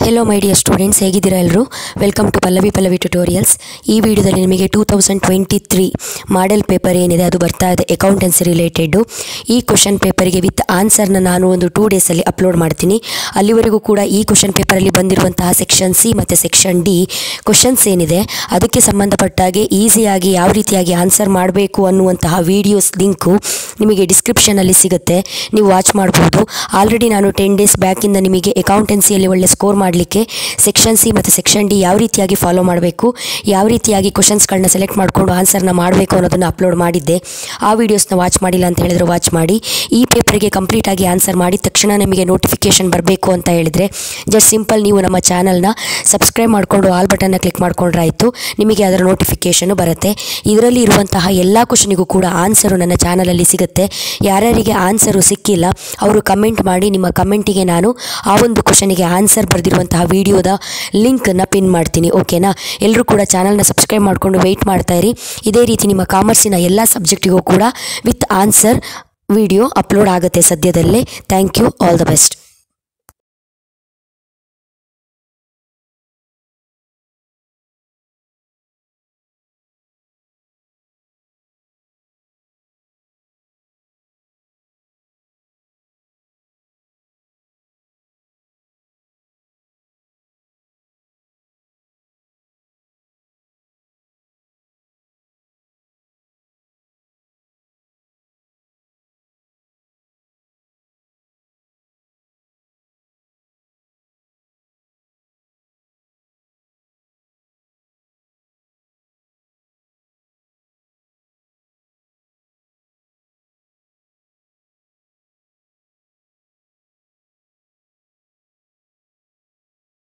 hello my dear students ಹೇಗಿದ್ದೀರಾ ಎಲ್ಲರೂ welcome to Pallavi Pallavi tutorials ಈ ವಿಡಿಯೋದಲ್ಲಿ ನಿಮಗೆ two thousand twenty three model paper ಏನಿದೆ ಅದು ಬರ್ತಾ ಇದೆ ಅಕೌಂಟೆನ್ಸಿ ರಿಲೇಟೆಡ್ಡು ಈ ಕ್ವಶನ್ ಪೇಪರಿಗೆ ವಿತ್ ಆನ್ಸರ್ನ ನಾನು ಒಂದು ಟೂ ಡೇಸಲ್ಲಿ ಅಪ್ಲೋಡ್ ಮಾಡ್ತೀನಿ ಅಲ್ಲಿವರೆಗೂ ಕೂಡ ಈ ಕ್ವಶನ್ ಪೇಪರಲ್ಲಿ ಬಂದಿರುವಂತಹ ಸೆಕ್ಷನ್ ಸಿ ಮತ್ತು ಸೆಕ್ಷನ್ ಡಿ ಕ್ವಶನ್ಸ್ ಏನಿದೆ ಅದಕ್ಕೆ ಸಂಬಂಧಪಟ್ಟಾಗೆ ಈಸಿಯಾಗಿ ಯಾವ ರೀತಿಯಾಗಿ ಆನ್ಸರ್ ಮಾಡಬೇಕು ಅನ್ನುವಂತಹ ವಿಡಿಯೋಸ್ ಲಿಂಕು ನಿಮಗೆ ಡಿಸ್ಕ್ರಿಪ್ಷನಲ್ಲಿ ಸಿಗುತ್ತೆ ನೀವು ವಾಚ್ ಮಾಡ್ಬೋದು ಆಲ್ರೆಡಿ ನಾನು ಟೆನ್ ಡೇಸ್ ಬ್ಯಾಕಿಂದ ನಿಮಗೆ ಅಕೌಂಟೆನ್ಸಿಯಲ್ಲಿ ಒಳ್ಳೆ ಸ್ಕೋರ್ ಮಾಡಲಿಕ್ಕೆ ಸೆಕ್ಷನ್ ಸಿ ಮತ್ತು ಸೆಕ್ಷನ್ ಡಿ ಯಾವ ರೀತಿಯಾಗಿ ಫಾಲೋ ಮಾಡಬೇಕು ಯಾವ ರೀತಿಯಾಗಿ ಕ್ವಶನ್ಸ್ಗಳನ್ನ ಸೆಲೆಕ್ಟ್ ಮಾಡಿಕೊಂಡು ಆನ್ಸರ್ನ ಮಾಡಬೇಕು ಅನ್ನೋದನ್ನು ಅಪ್ಲೋಡ್ ಮಾಡಿದ್ದೆ ಆ ವೀಡಿಯೋಸ್ನ ವಾಚ್ ಮಾಡಿಲ್ಲ ಅಂತ ಹೇಳಿದ್ರೆ ವಾಚ್ ಮಾಡಿ ಈ ಪೇಪರ್ಗೆ ಕಂಪ್ಲೀಟಾಗಿ ಆನ್ಸರ್ ಮಾಡಿದ ತಕ್ಷಣ ನಿಮಗೆ ನೋಟಿಫಿಕೇಶನ್ ಬರಬೇಕು ಅಂತ ಹೇಳಿದರೆ ಜಸ್ಟ್ ಸಿಂಪಲ್ ನೀವು ನಮ್ಮ ಚಾನಲ್ನ ಸಬ್ಸ್ಕ್ರೈಬ್ ಮಾಡಿಕೊಂಡು ಆಲ್ ಬಟನ್ನ ಕ್ಲಿಕ್ ಮಾಡ್ಕೊಂಡ್ರೆ ಆಯಿತು ನಿಮಗೆ ಅದರ ನೋಟಿಫಿಕೇಷನು ಬರುತ್ತೆ ಇದರಲ್ಲಿ ಇರುವಂತಹ ಎಲ್ಲ ಕ್ವಶನಿಗೂ ಕೂಡ ಆನ್ಸರು ನನ್ನ ಚಾನಲಲ್ಲಿ ಸಿಗುತ್ತೆ ಯಾರ್ಯಾರಿಗೆ ಆನ್ಸರು ಸಿಕ್ಕಿಲ್ಲ ಅವರು ಕಮೆಂಟ್ ಮಾಡಿ ನಿಮ್ಮ ಕಮೆಂಟಿಗೆ ನಾನು ಆ ಒಂದು ಕ್ವಶನಿಗೆ ಆನ್ಸರ್ ಬರೆದಿರುವಂತಹ ವಿಡಿಯೋದ ಲಿಂಕನ್ನು ಪಿನ್ ಮಾಡ್ತೀನಿ ಓಕೆನಾ ಎಲ್ಲರೂ ಕೂಡ ಚಾನಲ್ನ ಸಬ್ಸ್ಕ್ರೈಬ್ ಮಾಡಿಕೊಂಡು ವೆಯ್ಟ್ ಮಾಡ್ತಾ ಇರಿ ಇದೇ ರೀತಿ ನಿಮ್ಮ ಕಾಮರ್ಸಿನ ಎಲ್ಲ ಸಬ್ಜೆಕ್ಟಿಗೂ ಕೂಡ ವಿತ್ ಆನ್ಸರ್ ವಿಡಿಯೋ ಅಪ್ಲೋಡ್ ಆಗುತ್ತೆ ಸದ್ಯದಲ್ಲೇ thank you all the best